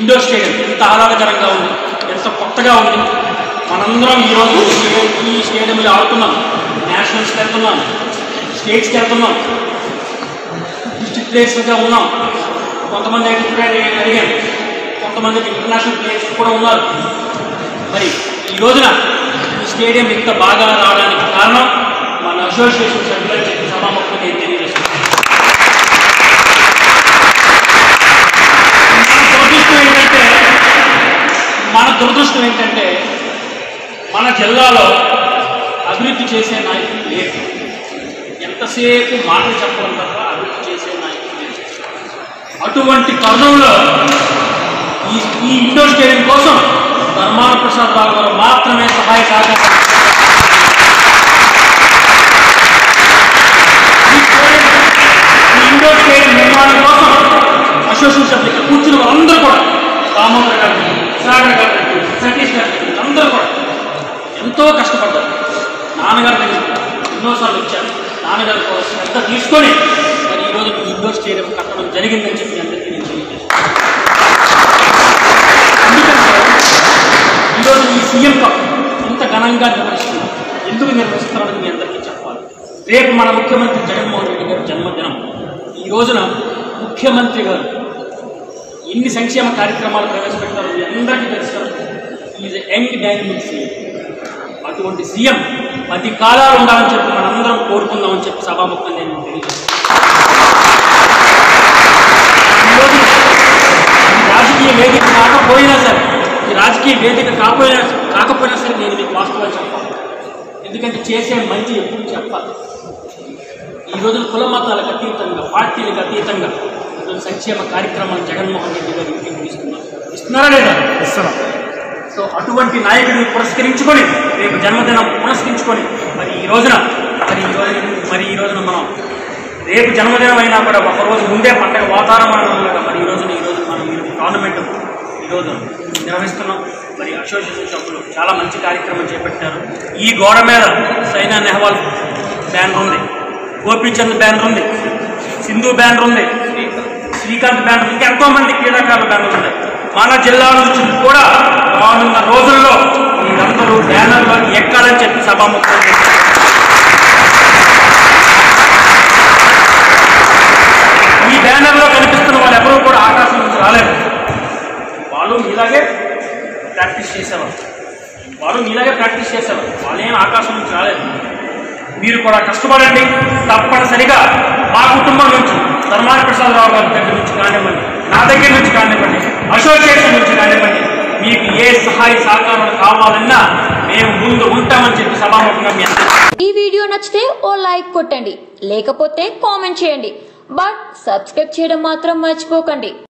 indoor stadium ఎంత ఆహ్లాదకరంగా ఉంది ఎంత కొత్తగా ఉంది మనందరం ఈరోజు స్టేడియం ఈ స్టేడియంలో ఆడుతున్నాం నేషనల్స్కి వెళ్తున్నాం స్టేట్స్కి వెళ్తున్నాం డిస్ట్రిక్ట్ ప్లేయర్స్గా ఉన్నాం కొంతమంది అయితే ఇప్పుడే నేను అడిగాను కొంతమంది ఇంటర్నేషనల్ ప్లేయర్స్ కూడా ఉన్నారు మరి ఈ రోజున ఈ స్టేడియం ఇంత బాగా రావడానికి కారణం మన అసోసియేషన్ సభ్యులని చెప్పి సభాముఖంగా నేను తెలియజేస్తున్నాను మన దురదృష్టం ఏంటంటే మన దురదృష్టం ఏంటంటే మన జిల్లాలో అభివృద్ధి చేసే నాయకులు లేరు ఎంతసేపు మాటలు చెప్పడం తప్ప అభివృద్ధి చేసే నాయకులు లేరు అటువంటి తరుణంలో ఈ ఈ ఇండోర్ స్టేడియం కోసం ధర్మాన ప్రసాద్ రావు గారు మాత్రమే సహాయ సహకారం ఈ స్టేడియం ఈ ఇండోర్ స్టేడియం నిర్మాణం కోసం అసోసియేషన్ సభ్యులు కూర్చున్న వాళ్ళందరూ కూడా రామోదర్ గారు సాగర్ గారు సతీష్ గారు అందరూ కూడా ఎంతో కష్టపడ్డారు నాన్నగారి దగ్గర ఎన్నోసార్లు వచ్చారు నాన్నగారి కూడా శ్రద్ధ తీసుకొని మరి ఈరోజు ఈ ఇండోర్ స్టేడియం కట్టడం జరిగిందని చెప్పి అందరికీ నేను తెలియజేస్తాను ఎందుకంటే ఈరోజు ఈ సీఎం కప్ ఇంత ఘనంగా నిర్వహిస్తున్నారు ఎందుకు నిర్వహిస్తున్నారని మీ అందరికీ చెప్పాలి రేపు మన ముఖ్యమంత్రి జగన్మోహన్ రెడ్డి గారి జన్మదినం ఈ రోజున ముఖ్యమంత్రి గారు ఎన్ని సంక్షేమ కార్యక్రమాలు ప్రవేశపెట్టారో మీ అందరికీ తెలుసు ఈజ్ యంగ్ డైనమిక్ సీఎం అటువంటి సీఎం పది కాలాలు ఉండాలని చెప్పి మనందరం కోరుకుందామని చెప్పి సభాముఖంగా నేను తెలియజేస్తాను ఈరోజు ఈ రాజకీయ వేదిక కాకపోయినా సరే ఈ రాజకీయ వేదిక కాకపోయినా కాకపోయినా సరే నేను మీకు వాస్తవాలు చెప్పాలి ఎందుకంటే చేసే మంచి ఎప్పుడు చెప్పాలి ఈ రోజు కుల మతాలకు అతీతంగా పార్టీలకు అతీతంగా ఈరోజు సంక్షేమ కార్యక్రమాలు జగన్మోహన్ రెడ్డి గారు ఇంటికి ఇస్తున్నారు ఇస్తున్నారా లేదా ఇస్తున్నాం సో అటువంటి నాయకుడిని పురస్కరించుకొని రేపు జన్మదినం పురస్కరించుకొని మరి ఈ రోజున మరి ఈ రోజు మరి ఈ రోజున మనం రేపు జన్మదినం అయినా కూడా ఒక రోజు ముందే పండగ వాతావరణంలో మరి ఈ రోజున ఈ రోజు మనం ఈ టోర్నమెంట్ ఈరోజు నిర్వహిస్తున్నాం మరి అసోసియేషన్ సభ్యులు చాలా మంచి కార్యక్రమం చేపట్టారు ఈ గోడ మీద సైనా నెహ్వాల్ బ్యానర్ ఉంది గోపీచంద్ బ్యానర్ ఉంది సింధు బ్యానర్ ఉంది శ్రీ- శ్రీకాంత్ బ్యానర్ ఇంకా ఎంతో మంది క్రీడాకారుల బ్యానర్లు ఉన్నాయి మన జిల్లా నుంచి కూడా రానున్న రోజుల్లో మీరందరూ బ్యానర్లో ఎక్కాలని చెప్పి సభాముఖం ఈ బ్యానర్లో కనిపిస్తున్న వాళ్ళు ఎవరూ కూడా ఆకాశం నుంచి రాలేదు వాళ్ళు మీలాగే ప్రాక్టీస్ చేసేవారు వాళ్ళు మీలాగే ప్రాక్టీస్ చేసేవారు వాళ్ళేం ఆకాశం నుంచి రాలేదు మీరు కూడా కష్టపడండి తప్పనిసరిగా మా కుటుంబం నుంచి ధర్మాన ప్రసాదరావు గారి దగ్గర నుంచి కానివ్వండి నా దగ్గర నుంచి కానివ్వండి అసోసియేషన్ నుంచి కానివ్వండి మీకు ఏ సహాయ సహకారాలు కావాలన్నా మేము ముందు ఉంటామని చెప్పి సభాముఖంగా మీ అందరికీ ఈ వీడియో నచ్చితే ఓ లైక్ కొట్టండి లేకపోతే కామెంట్ చేయండి బట్ సబ్స్క్రైబ్ చేయడం మాత్రం మర్చిపోకండి